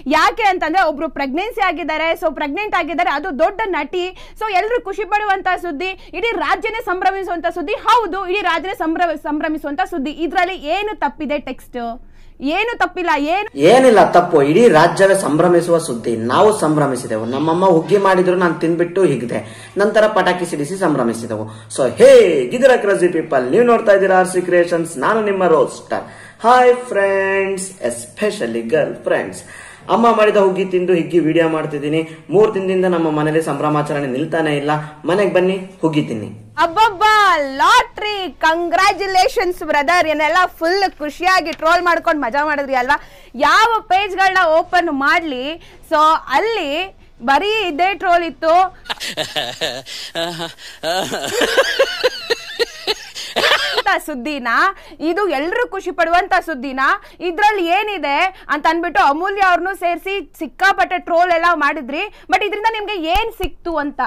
ಯಾಕೆ ಅಂತಂದ್ರೆ ಒಬ್ರು ಪ್ರೆಗ್ನೆನ್ಸಿ ಆಗಿದ್ದಾರೆ ಸೊ ಪ್ರೆಗ್ನೆಂಟ್ ಆಗಿದ್ದಾರೆ ಅದು ದೊಡ್ಡ ನಟಿ ಸೊ ಎಲ್ಲರೂ ಖುಷಿ ಪಡುವಂತ ಸುದ್ದಿ ಇಡೀ ರಾಜ್ಯನೇ ಸಂಭ್ರಮಿಸುವಂತ ಸುದ್ದಿ ಹೌದು ಇಡೀ ರಾಜ್ಯನೇ ಸಂಭ್ರಮ ಸಂಭ್ರಮಿಸುವಂತ ಸುದ್ದಿ ಇದ್ರಲ್ಲಿ ಏನು ತಪ್ಪಿದೆ ಟೆಕ್ಸ್ಟ್ ಏನು ತಪ್ಪಿಲ್ಲ ಏನು ಏನಿಲ್ಲ ತಪ್ಪು ಇಡೀ ರಾಜ್ಯವೇ ಸಂಭ್ರಮಿಸುವ ಸುದ್ದಿ ನಾವು ಸಂಭ್ರಮಿಸಿದೆವು ನಮ್ಮಮ್ಮ ಹುಗ್ಗಿ ಮಾಡಿದ್ರು ನಾನು ತಿನ್ಬಿಟ್ಟು ಹಿಗ್ದೆ ನಂತರ ಪಟಾಕಿ ಸಿಡಿಸಿ ಸಂಭ್ರಮಿಸಿದೆವು ಸೊ ಹೇ ಗಿದಿರ ಕ್ರಜಿ ಪೀಪಲ್ ನೀವು ನೋಡ್ತಾ ಇದ್ದೀರಾ ಆರ್ ಸಿ ಕ್ರಿಯೇಷನ್ಸ್ ನಾನು ನಿಮ್ಮ roaster hi friends especially girl friends ಅಮ್ಮ ಮಾಡಿದ ಹುಗ್ಗಿ ತಿಂದು ಹಿಗ್ಗಿ ವಿಡಿಯೋ ಮಾಡ್ತಿದ್ದೀನಿ ಮೂರ್ ದಿನದಿಂದ ನಮ್ಮ ಮನೇಲಿ ಸಂಭ್ರಮಾಚರಣೆ ನಿಲ್ತಾನೆ ಇಲ್ಲ ಮನೆಗೆ ಬನ್ನಿ ಹುಗ್ಗಿ ತಿನ್ನಿ ಅಬ್ಬಬ್ಬಾ ಲಾಟ್ರಿ ಕಂಗ್ರ್ಯಾಚುಲೇಷನ್ಸ್ ಬ್ರದರ್ ಏನೆಲ್ಲ ಫುಲ್ ಖುಷಿಯಾಗಿ ಟ್ರೋಲ್ ಮಾಡ್ಕೊಂಡು ಮಜಾ ಮಾಡಿದ್ರಿ ಅಲ್ವಾ ಯಾವ ಪೇಜ್ಗಳನ್ನ ಓಪನ್ ಮಾಡ್ಲಿ ಸೊ ಅಲ್ಲಿ ಬರೀ ಇದೇ ಟ್ರೋಲ್ ಇತ್ತು ಅಂತ ಸುದ್ದಿನ ಇದು ಎಲ್ರು ಖುಷಿ ಪಡುವಂತ ಸುದ್ದಿನ ಇದ್ರಲ್ಲಿ ಏನಿದೆ ಅಂತ ಅನ್ಬಿಟ್ಟು ಅಮೂಲ್ಯ ಅವ್ರನ್ನು ಸೇರಿಸಿ ಸಿಕ್ಕಾಪಟ್ಟೆ ಟ್ರೋಲ್ ಎಲ್ಲ ಮಾಡಿದ್ರಿ ಬಟ್ ಇದರಿಂದ ನಿಮ್ಗೆ ಏನ್ ಸಿಕ್ತು ಅಂತ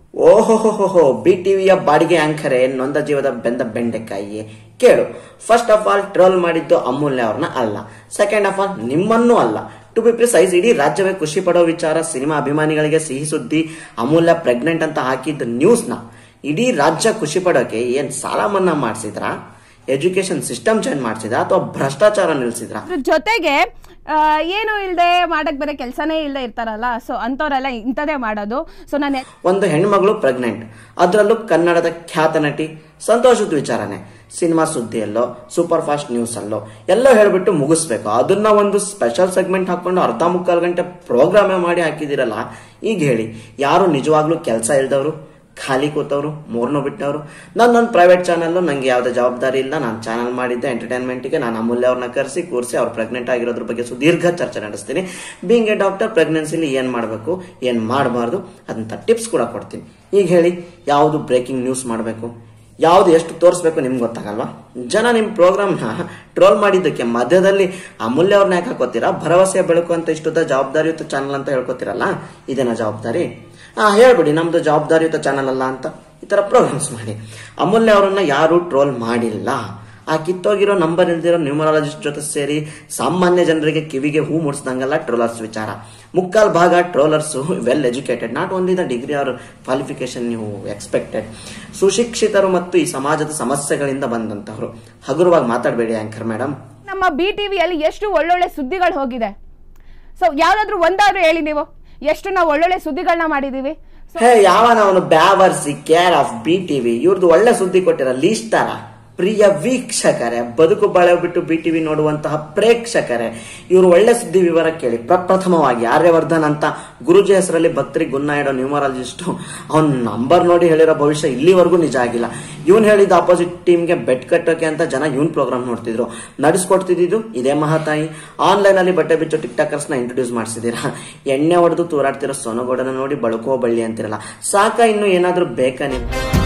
ಓಹೋಹೋಹೋ ಬಿ ಟಿವಿಯ ಬಾಡಿಗೆ ಆಂಕರೆ ನೊಂದ ಜೀವದ ಬೆಂದ ಬೆಂಡೆಕಾಯಿ ಕೇಳು ಫಸ್ಟ್ ಆಫ್ ಆಲ್ ಟ್ರೋಲ್ ಮಾಡಿದ್ದು ಅಮೂಲ್ಯ ಅವ್ರನ್ನ ಅಲ್ಲ ಸೆಕೆಂಡ್ ಆಫ್ ಆಲ್ ನಿಮ್ಮನ್ನೂ ಅಲ್ಲ ಟು ಬಿ ಪ್ರಿಸೈಸ್ ಇಡೀ ರಾಜ್ಯವೇ ಖುಷಿ ಪಡೋ ವಿಚಾರ ಸಿನಿಮಾ ಅಭಿಮಾನಿಗಳಿಗೆ ಸಿಹಿ ಸುದ್ದಿ ಅಮೂಲ್ಯ ಪ್ರೆಗ್ನೆಂಟ್ ಅಂತ ಹಾಕಿದ್ದ ನ್ಯೂಸ್ನ ಇಡೀ ರಾಜ್ಯ ಖುಷಿ ಪಡೋಕೆ ಏನ್ ಸಾಲ ಮನ್ನಾ ಮಾಡಿಸಿದ್ರ ಎಜುಕೇಶನ್ ಸಿಸ್ಟಮ್ ಚೇಂಜ್ ಮಾಡಿಸಿದ್ರ ಅಥವಾ ಭ್ರಷ್ಟಾಚಾರ ನಿಲ್ಸಿದ್ರ ಅದ್ರ ಜೊತೆಗೆ ಆ, ಏನು ಇಲ್ಲದೆ ಮಾಡಕ್ ಬೇರೆ ಕೆಲಸನೇ ಇಲ್ಲದೆ ಇರ್ತಾರಲ್ಲ ಸೊ ಅಂಥವ್ರೆಲ್ಲ ಇಂಥದೇ ಮಾಡೋದು ಸೊ ನಾನು ಒಂದು ಹೆಣ್ಮಗಳು ಪ್ರೆಗ್ನೆಂಟ್ ಅದರಲ್ಲೂ ಕನ್ನಡದ ಖ್ಯಾತ ನಟಿ ಸಂತೋಷದ ವಿಚಾರನೆ ಸಿನಿಮಾ ಸುದ್ದಿಯಲ್ಲೋ ಸೂಪರ್ ಫಾಸ್ಟ್ ನ್ಯೂಸ್ ಅಲ್ಲೋ ಎಲ್ಲೋ ಹೇಳ್ಬಿಟ್ಟು ಮುಗಿಸ್ಬೇಕು ಅದನ್ನ ಒಂದು ಸ್ಪೆಷಲ್ ಸೆಗ್ಮೆಂಟ್ ಹಾಕೊಂಡು ಅರ್ಧ ಮುಕ್ಕಾಲು ಗಂಟೆ ಪ್ರೋಗ್ರಾಮೇ ಮಾಡಿ ಹಾಕಿದಿರಲ್ಲ ಈಗ ಹೇಳಿ ಯಾರು ನಿಜವಾಗ್ಲೂ ಕೆಲಸ ಇಲ್ದವರು ಖಾಲಿ ಕೂತವ್ರು ಮೂರ್ನೋ ಬಿಟ್ಟವರು ನನ್ನೊಂದು ಪ್ರೈವೇಟ್ ಚಾನಲ್ ನಂಗೆ ಯಾವುದೇ ಜವಾಬ್ದಾರಿ ಇಲ್ಲ ನಾನು ಚಾನಲ್ ಮಾಡಿದ್ದೆ ಎಂಟರ್ಟೈನ್ಮೆಂಟ್ಗೆ ನಾನು ಅಮೂಲ್ಯ ಅವ್ರನ್ನ ಕರೆಸಿ ಕೂರಿಸಿ ಅವ್ರು ಪ್ರೆಗ್ನೆಂಟ್ ಆಗಿರೋದ್ರ ಬಗ್ಗೆ ಸುದೀರ್ಘ ಚರ್ಚೆ ನಡೆಸ್ತೀನಿ ಬೀಂಗ್ ಎ ಡಾಕ್ಟರ್ ಪ್ರೆಗ್ನೆನ್ಸಿಲಿ ಏನ್ ಮಾಡಬೇಕು ಏನ್ ಮಾಡಬಾರ್ದು ಅದಂತ ಟಿಪ್ಸ್ ಕೂಡ ಕೊಡ್ತೀನಿ ಈಗ ಹೇಳಿ ಯಾವುದು ಬ್ರೇಕಿಂಗ್ ನ್ಯೂಸ್ ಮಾಡಬೇಕು ಯಾವ್ದು ಎಷ್ಟು ತೋರಿಸ್ಬೇಕು ನಿಮ್ಗೆ ಗೊತ್ತಾಗಲ್ವಾ ಜನ ನಿಮ್ಮ ಪ್ರೋಗ್ರಾಮ್ನ ಟ್ರೋಲ್ ಮಾಡಿದ್ದಕ್ಕೆ ಮಧ್ಯದಲ್ಲಿ ಅಮೂಲ್ಯ ಅವ್ರನ್ನ ಯಾಕೆ ಹಾಕೋತೀರಾ ಭರವಸೆ ಬೆಳಕು ಅಂತ ಇಷ್ಟುದ್ದ ಜವಾಬ್ದಾರಿಯುತ ಚಾನಲ್ ಅಂತ ಹೇಳ್ಕೊತೀರಲ್ಲ ಇದೇನಾ ಜವಾಬ್ದಾರಿ ಹಾ ಹೇಳ್ಬಿಡಿ ನಮ್ದು ಜವಾಬ್ದಾರಿಯುತ ಚಾನಲ್ ಅಲ್ಲ ಅಂತ ಈ ತರ ಪ್ರೋಗ್ರಾಮ್ಸ್ ಮಾಡಿ ಅಮೂಲ್ಯ ಅವರನ್ನ ಯಾರು ಟ್ರೋಲ್ ಮಾಡಿಲ್ಲ ಆ ಕಿತ್ತೋಗಿರೋ ನಂಬರ್ ಇಲ್ದಿರೋ ನ್ಯೂಮರಾಲಜಿಸ್ಟ್ ಜೊತೆ ಸೇರಿ ಸಾಮಾನ್ಯ ಜನರಿಗೆ ಕಿವಿಗೆ ಹೂ ಮುಡ್ಸ್ದಂಗಲ್ಲ ಟ್ರೋಲರ್ಸ್ ವಿಚಾರ ಮುಕ್ಕಾಲ್ ಭಾಗ trollers well educated not only the degree or qualification ನೀವು ಎಕ್ಸ್ಪೆಕ್ಟೆಡ್ ಸುಶಿಕ್ಷಿತರು ಮತ್ತು ಈ ಸಮಾಜದ ಸಮಸ್ಯೆಗಳಿಂದ ಬಂದಂತವರು ಹಗುರವಾಗಿ ಮಾತಾಡಬೇಡಿ ಆಂಕರ್ ಮೇಡಮ್ ನಮ್ಮ ಬಿ ಟಿವಿಯಲ್ಲಿ ಎಷ್ಟು ಒಳ್ಳೊಳ್ಳೆ ಸುದ್ದಿಗಳು ಹೋಗಿದೆ ಸೊ ಯಾವ್ದಾದ್ರು ಒಂದಾದ್ರೂ ಹೇಳಿ ನೀವು ಎಷ್ಟು ನಾವು ಒಳ್ಳೊಳ್ಳೆ ಸುದ್ದಿಗಳನ್ನ ಮಾಡಿದೀವಿ ಹೇ ಯಾವನ ಅವನು ಬ್ಯಾವರ್ಸಿ ಕೇರ್ ಆಫ್ ಬಿ ಟಿವಿ ಇವ್ರದ್ದು ಒಳ್ಳೆ ಸುದ್ದಿ ಕೊಟ್ಟಿರ ಲೀಸ್ಟ್ ತರ ಪ್ರಿಯ ವೀಕ್ಷಕರೇ ಬದುಕು ಬಾಳೆ ಬಿಟ್ಟು ಬಿ ಟಿವಿ ನೋಡುವಂತಹ ಪ್ರೇಕ್ಷಕರೇ ಇವರು ಒಳ್ಳೆ ಸುದ್ದಿ ವಿವರ ಕೇಳಿ ಪ್ರಪ್ರಥಮವಾಗಿ ಆರ್ಯವರ್ಧನ್ ಅಂತ ಗುರುಜಿ ಹೆಸರಲ್ಲಿ ಭಕ್ತರಿಗೆ ಗುನ್ನ ಇಡೋ ನ್ಯೂಮರಾಲಜಿಸ್ಟ್ ಅವ್ನ ನಂಬರ್ ನೋಡಿ ಹೇಳಿರೋ ಭವಿಷ್ಯ ಇಲ್ಲಿವರೆಗೂ ನಿಜ ಆಗಿಲ್ಲ ಇವನ್ ಹೇಳಿದ ಆಪೋಸಿಟ್ ಟೀಮ್ಗೆ ಬೆಟ್ ಕಟ್ಟೋಕೆ ಅಂತ ಜನ ಇವನ್ ಪ್ರೋಗ್ರಾಮ್ ನೋಡ್ತಿದ್ರು ನಡೆಸ್ಕೊಡ್ತಿದ್ದು ಇದೇ ಮಹಾತಾಯಿ ಆನ್ಲೈನ್ ಅಲ್ಲಿ ಬಟ್ಟೆ ಬಿಚ್ಚೋ ಟಿಕ್ ಟಾಕರ್ಸ್ ನ ಇಂಟ್ರೊಡ್ಯೂಸ್ ಮಾಡಿಸಿದೀರಾ ಎಣ್ಣೆ ಹೊಡೆದು ತೂರಾಡ್ತಿರೋ ಸೊನಗೋಡನ ನೋಡಿ ಬಳಕೋ ಬಳ್ಳಿ ಅಂತಿರಲ್ಲ ಸಾಕ ಇನ್ನು ಏನಾದ್ರೂ ಬೇಕಾ ನೀವು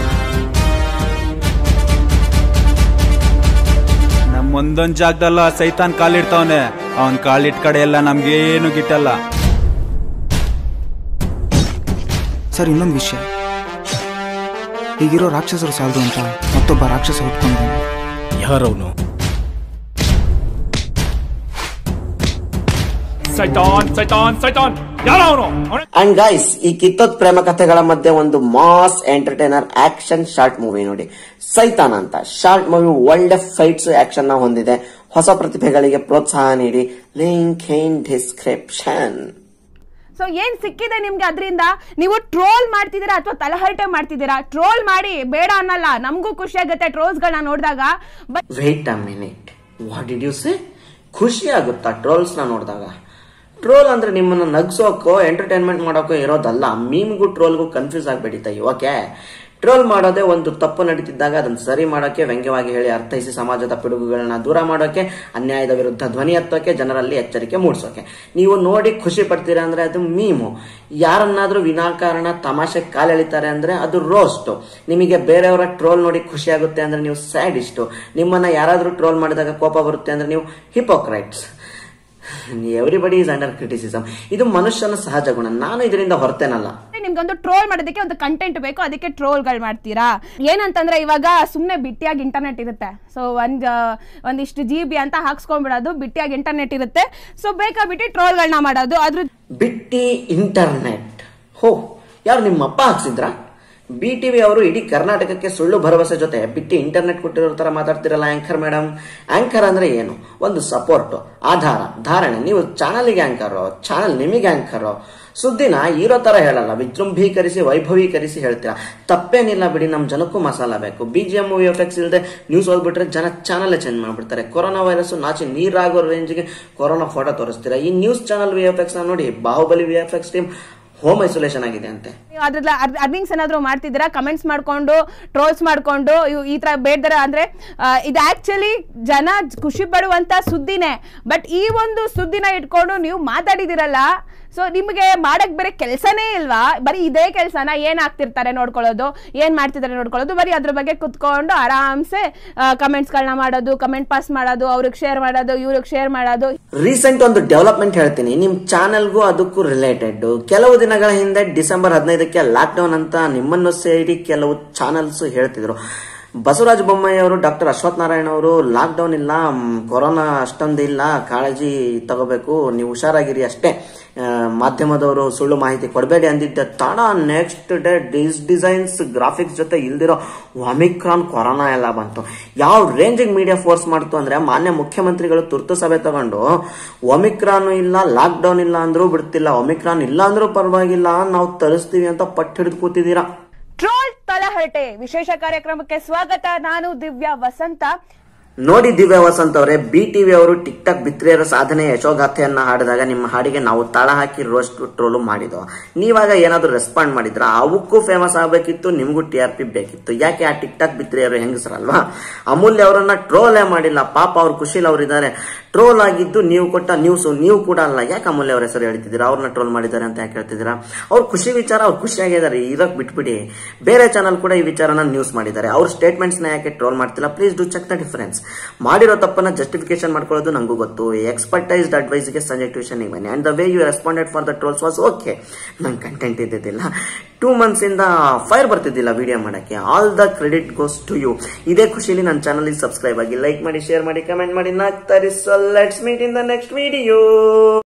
ನಮ್ ಒಂದೊಂದ್ ಜಾಗದಲ್ಲ ಸೈತಾನ್ ಕಾಲಿಡ್ತಾವನೆ ಅವನ್ ಕಾಲಿಟ್ ಕಡೆ ಎಲ್ಲ ನಮ್ಗೇನು ಗಿಟ್ಟಲ್ಲ ಸರ್ ಇನ್ನೊಂದು ವಿಷಯ ಈಗಿರೋ ರಾಕ್ಷಸರು ಸಾಲದು ಅಂತ ಮತ್ತೊಬ್ಬ ರಾಕ್ಷಸ ಹುಟ್ಕೊಂಡಿದ್ದಾನೆ ಯಾರವನು ಸೈತಾನ್ ಸೈತಾನ್ ಸೈತಾನ್ ಯಾರವನು ಅಂಡ್ ಗೈಸ್ ಈ ಕಿತ್ತೋದ್ ಪ್ರೇಮ ಕಥೆಗಳ ಮಧ್ಯೆ ಒಂದು mass entertainer action short movie ನೋಡಿ ಸೈತಾನ್ ಅಂತ ಶಾರ್ಟ್ ಮೂವಿ ಒಳ್ಳೆ ಫೈಟ್ಸ್ ಆಕ್ಷನ್ ನ ಹೊಂದಿದೆ ಹೊಸ ಪ್ರತಿಭೆಗಳಿಗೆ ಪ್ರೋತ್ಸಾಹ ನೀಡಿ ಲಿಂಕ್ ಇನ್ ಡಿಸ್ಕ್ರಿಪ್ಷನ್ ಸೊ ಏನ್ ಸಿಕ್ಕಿದೆ ನಿಮ್ಗೆ ಅದರಿಂದ ನೀವು ಟ್ರೋಲ್ ಮಾಡ್ತಿದ್ದೀರಾ ಅಥವಾ ತಲಹರಟೆ ಮಾಡ್ತಿದ್ದೀರಾ ಟ್ರೋಲ್ ಮಾಡಿ ಬೇಡ ಅನ್ನಲ್ಲ ನಮಗೂ ಖುಷಿ ಆಗುತ್ತೆ ಟ್ರೋಲ್ಸ್ಗಳನ್ನ ನೋಡಿದಾಗ but wait a minute what did you say ಖುಷಿ ಆಗುತ್ತಾ ಟ್ರೋಲ್ಸ್ ನ ನೋಡಿದಾಗ ಟ್ರೋಲ್ ಅಂದ್ರೆ ನಿಮ್ಮನ್ನ ನಗ್ಸೋಕೋ ಎಂಟರ್ಟೈನ್ಮೆಂಟ್ ಮಾಡೋಕೋ ಇರೋದಲ್ಲ ಮೀಮ್ಗೂ ಟ್ರೋಲ್ಗೂ ಕನ್ಫ್ಯೂಸ್ ಆಗ್ಬೇಡಿತ ಓಕೆ ಟ್ರೋಲ್ ಮಾಡೋದೇ ಒಂದು ತಪ್ಪು ನಡೀತಿದ್ದಾಗ ಅದನ್ನ ಸರಿ ಮಾಡೋಕೆ ವ್ಯಂಗ್ಯವಾಗಿ ಹೇಳಿ ಅರ್ಥೈಸಿ ಸಮಾಜದ ಪಿಡುಗುಗಳನ್ನ ದೂರ ಮಾಡೋಕೆ ಅನ್ಯಾಯದ ವಿರುದ್ಧ ಧ್ವನಿ ಎತ್ತೋಕೆ ಜನರಲ್ಲಿ ಎಚ್ಚರಿಕೆ ಮೂಡಿಸೋಕೆ ನೀವು ನೋಡಿ ಖುಷಿ ಪಡ್ತೀರಾ ಅಂದ್ರೆ ಅದು ಮೀಮು ಯಾರನ್ನಾದ್ರೂ ವಿನಾಕಾರಣ ತಮಾಷೆ ಕಾಲೆಳಿತಾರೆ ಅಂದ್ರೆ ಅದು ರೋಸ್ಟ್ ನಿಮಗೆ ಬೇರೆಯವರ ಟ್ರೋಲ್ ನೋಡಿ ಖುಷಿ ಆಗುತ್ತೆ ಅಂದ್ರೆ ನೀವು ಸ್ಯಾಡ್ ಇಷ್ಟು ನಿಮ್ಮನ್ನ ಯಾರಾದ್ರೂ ಟ್ರೋಲ್ ಮಾಡಿದಾಗ ಕೋಪ ಬರುತ್ತೆ ಅಂದ್ರೆ ನೀವು hypocrites everybody is under criticism ಇದು ಮನುಷ್ಯನ ಸಹಜ ಗುಣ ನಾನು ಇದರಿಂದ ಹೊರತೇನಲ್ಲ ನಿಮ್ಗೊಂದು ಟ್ರೋಲ್ ಮಾಡೋದಕ್ಕೆ ಒಂದು ಕಂಟೆಂಟ್ ಬೇಕು ಅದಕ್ಕೆ ಟ್ರೋಲ್ಗಳು ಮಾಡ್ತೀರಾ ಏನಂತಂದ್ರೆ ಇವಾಗ ಸುಮ್ಮನೆ ಬಿಟ್ಟಿಯಾಗಿ ಇಂಟರ್ನೆಟ್ ಇರುತ್ತೆ ಸೊ ಒಂದ್ ಒಂದಿಷ್ಟು ಜಿ ಬಿ ಅಂತ ಹಾಕ್ಸ್ಕೊಂಡ್ಬಿಡೋದು ಬಿಟ್ಟಿಯಾಗಿ ಇಂಟರ್ನೆಟ್ ಇರುತ್ತೆ ಸೊ ಬೇಕಾಬಿಟ್ಟು ಟ್ರೋಲ್ಗಳನ್ನ ಮಾಡೋದು ಅದ್ರ ಬಿಟ್ಟಿ ಇಂಟರ್ನೆಟ್ ಹೋ ಯಾರು ನಿಮ್ಮ ಅಪ್ಪ ಹಾಕ್ಸಿದ್ರಾ ಬಿ ಟಿವಿ ಅವರು ಇಡೀ ಕರ್ನಾಟಕಕ್ಕೆ ಸುಳ್ಳು ಭರವಸೆ ಜೊತೆ ಬಿಟ್ಟಿ ಇಂಟರ್ನೆಟ್ ಕೊಟ್ಟಿರೋ ತರ ಮಾತಾಡ್ತಿರಲ್ಲ ಆಂಕರ್ ಮೇಡಮ್ ಆಂಕರ್ ಅಂದ್ರೆ ಏನು ಒಂದು ಸಪೋರ್ಟ್ ಆಧಾರ ಧಾರಣೆ ನೀವು ಚಾನಲ್ಗೆ ಆಂಕರು ಚಾನಲ್ ನಿಮಗೆ ಆಂಕರು ಸುದ್ದಿನ ಇರೋ ತರ ಹೇಳಲ್ಲ ವಿಜೃಂಭೀಕರಿಸಿ ವೈಭವೀಕರಿಸಿ ಹೇಳ್ತೀರಾ ತಪ್ಪೇನಿಲ್ಲ ಬಿಡಿ ನಮ್ಮ ಜನಕ್ಕೂ ಮಸಾಲ ಬೇಕು B G M V F X ಇಲ್ಲದೆ ನ್ಯೂಸ್ ಓದ್ಬಿಟ್ರೆ ಜನ ಚಾನಲ್ ಚೇಂಜ್ ಮಾಡ್ಬಿಡ್ತಾರೆ ಕೊರೋನಾ ವೈರಸ್ ನಾಚಿ ನೀರಾಗೋ ರೇಂಜ್ಗೆ ಕೊರೋನಾ ಫೋಟೋ ತೋರಿಸ್ತೀರಾ ಈ news channel V F X ನೋಡಿ Baahubali V F X team home isolation ಆಗಿದೆ ಅಂತೆ ನೀವು ಅದ್ರಲ್ಲ ಅರ್ನಿಂಗ್ಸ್ ಏನಾದ್ರು ಮಾಡ್ತಿದ್ದೀರಾ ಕಮೆಂಟ್ಸ್ ಮಾಡ್ಕೊಂಡು ಟ್ರೋಲ್ಸ್ ಮಾಡ್ಕೊಂಡು ಇವ್- ಈ ತರ ಬೇಡ್ದಾರ ಅಂದ್ರೆ ಆ, ಇದು ಆಕ್ಚುಲಿ ಜನ ಖುಷಿ ಪಡುವಂತ ಸುದ್ದಿನೇ ಬಟ್ ಈ ಒಂದು ಸುದ್ದಿನ ಇಟ್ಕೊಂಡು ನೀವು ಮಾತಾಡಿದಿರಲ್ಲ ಸೊ ನಿಮಗೆ ಮಾಡಕ್ ಬೇರೆ ಕೆಲಸನೇ ಇಲ್ವಾ ಬರೀ ಇದೇ ಕೆಲಸನ ಏನ್ ಆಗ್ತಿರ್ತಾರೆ ನೋಡ್ಕೊಳ್ಳೋದು ಏನ್ ಮಾಡ್ತಿದ್ದಾರೆ ನೋಡ್ಕೊಳ್ಳೋದು ಬರೀ ಅದ್ರ ಬಗ್ಗೆ ಕುತ್ಕೊಂಡು ಆರಾಮ್ಸೆ ಕಮೆಂಟ್ಸ್ಗಳನ್ನ ಮಾಡೋದು ಕಮೆಂಟ್ ಪಾಸ್ ಮಾಡೋದು ಅವ್ರಿಗೆ ಶೇರ್ ಮಾಡೋದು ಇವ್ರಿಗೆ ಶೇರ್ ಮಾಡೋದು ರೀಸೆಂಟ್ ಒಂದು ಡೆವಲಪ್ಮೆಂಟ್ ಹೇಳ್ತೀನಿ ನಿಮ್ ಚಾನೆಲ್ಗೂ ಅದಕ್ಕೂ ರಿಲೇಟೆಡ್ ಕೆಲವು ದಿನಗಳ ಹಿಂದೆ ಡಿಸೆಂಬರ್ ಹದಿನೈದಕ್ಕೆ ಲಾಕ್ ಡೌನ್ ಅಂತ ನಿಮ್ಮನ್ನು ಸೇರಿ ಕೆಲವು ಚಾನೆಲ್ಸ್ ಹೇಳ್ತಿದ್ರು ಬಸವರಾಜ ಬೊಮ್ಮಾಯಿ ಅವರು ಡಾಕ್ಟರ್ ಅಶ್ವಥ್ ನಾರಾಯಣ ಅವರು ಲಾಕ್ ಡೌನ್ ಇಲ್ಲ ಮ್, ಕೊರೋನಾ ಅಷ್ಟೊಂದು ಇಲ್ಲ ಕಾಳಜಿ ತಗೋಬೇಕು ನೀವು ಹುಷಾರಾಗಿರಿ ಅಷ್ಟೇ ಆ, ಮಾಧ್ಯಮದವರು ಸುಳ್ಳು ಮಾಹಿತಿ ಕೊಡಬೇಡಿ ಅಂದಿದ್ದ ತಡ ನೆಕ್ಸ್ಟ್ ಡೇ ಡಿಸ್ ಡಿಸೈನ್ಸ್ ಗ್ರಾಫಿಕ್ಸ್ ಜೊತೆ ಇಲ್ದಿರೋ ಒಮಿಕ್ರಾನ್ ಕೊರೋನಾ ಎಲ್ಲ ಬಂತು ಯಾವ ರೇಂಜಿಗೆ ಮೀಡಿಯಾ ಫೋರ್ಸ್ ಮಾಡ್ತು ಅಂದ್ರೆ ಮಾನ್ಯ ಮುಖ್ಯಮಂತ್ರಿಗಳು ತುರ್ತು ಸಭೆ ತಗೊಂಡು ಒಮಿಕ್ರಾನ್ ಇಲ್ಲ ಲಾಕ್ ಡೌನ್ ಇಲ್ಲ ಅಂದ್ರೂ ಬಿಡ್ತಿಲ್ಲ ಒಮಿಕ್ರಾನ್ ಇಲ್ಲ ಅಂದ್ರೂ ಪರವಾಗಿಲ್ಲ ನಾವು ತರಿಸ್ತೀವಿ ಅಂತ ಪಟ್ಟು ಹಿಡಿದು ಕೂತಿದ್ದೀರಾ ಟ್ರೋಲ್ ತಲಹರಟೆ ವಿಶೇಷ ಕಾರ್ಯಕ್ರಮಕ್ಕೆ ಸ್ವಾಗತ ನಾನು ದಿವ್ಯಾ ವಸಂತ ನೋಡಿ ದಿವ್ಯ ವಸಂತ್ ಅವರೇ ಬಿ ಟಿವಿ ಅವರು ಟಿಕ್ ಟಾಕ್ ಬಿತ್ರಿಯರ ಸಾಧನೆ ಯಶೋಗಾಥೆಯನ್ನ ಹಾಡಿದಾಗ ನಿಮ್ಮ ಹಾಡಿಗೆ ನಾವು ತಾಳ ಹಾಕಿ ರೋಸ್ಟ್ ಟ್ರೋಲು ಮಾಡಿದ್ವು ನೀವಾಗ ಏನಾದ್ರು ರೆಸ್ಪಾಂಡ್ ಮಾಡಿದ್ರ ಅವಕ್ಕೂ ಫೇಮಸ್ ಆಗಬೇಕಿತ್ತು ನಿಮ್ಗೂ ಟಿ ಆರ್ ಪಿ ಬೇಕಿತ್ತು ಯಾಕೆ ಆ ಟಿಕ್ ಟಾಕ್ ಬಿತ್ರಿಯರು ಹೆಂಗಸರಲ್ವಾ ಅಮೂಲ್ಯ ಅವರನ್ನ ಟ್ರೋಲೇ ಮಾಡಿಲ್ಲ ಪಾಪ ಅವ್ರು ಖುಷಿಲ್ ಅವರಿದ್ದಾರೆ ಟ್ರೋಲ್ ಆಗಿದ್ದು ನೀವು ಕೊಟ್ಟ ನ್ಯೂಸ್ ನೀವು ಕೂಡ ಅಲ್ಲ ಯಾಕೆ ಅಮೂಲ್ಯ ಅವ್ರ ಹೆಸರು ಹೇಳ್ತಿದ್ದೀರಾ ಅವ್ರನ್ನ ಟ್ರೋಲ್ ಮಾಡಿದ್ದಾರೆ ಅಂತ ಯಾಕೆ ಹೇಳ್ತಿದ್ದೀರಾ ಅವ್ರ ಖುಷಿ ವಿಚಾರ ಅವ್ರು ಖುಷಿಯಾಗಿದ್ದಾರೆ ಇರೋಕ್ ಬಿಟ್ಬಿಡಿ ಬೇರೆ ಚಾನಲ್ ಕೂಡ ಈ ವಿಚಾರನ ನ್ಯೂಸ್ ಮಾಡಿದ್ದಾರೆ ಅವ್ರ ಸ್ಟೇಟ್ಮೆಂಟ್ಸ್ ನ ಯಾಕೆ ಟ್ರೋಲ್ ಮಾಡ್ತಿಲ್ಲ please do check the difference ಮಾಡಿರೋ ತಪ್ಪನ್ನ ಜಸ್ಟಿಫಿಕೇಶನ್ ಮಾಡ್ಕೊಳ್ಳೋದು ನಂಗೂ ಗೊತ್ತು ಎಕ್ಸ್ಪರ್ಟೈಸ್ಡ್ ಅಡ್ವೈಸ್ಗೆ ಸಂಜೆ ಟ್ಯೂಷನ್ ಬನ್ನಿ and the way you responded for the trolls was okay ನಂಗೆ ಕಂಟೆಂಟ್ ಇದ್ದಿದ್ದಿಲ್ಲ ಟೂ ಮಂತ್ಸ್ ಇಂದ ಫೈರ್ ಬರ್ತಿದ್ದಿಲ್ಲ ವಿಡಿಯೋ ಮಾಡಕ್ಕೆ all the credit goes to you ಇದೇ ಖುಷಿಲಿ ನನ್ನ ಚಾನಲ್ ಸಬ್ಸ್ಕ್ರೈಬ್ ಆಗಿ ಲೈಕ್ ಮಾಡಿ ಶೇರ್ ಮಾಡಿ ಕಮೆಂಟ್ ಮಾಡಿ ನಾಗ್ತಾರೆ so let's meet in the next video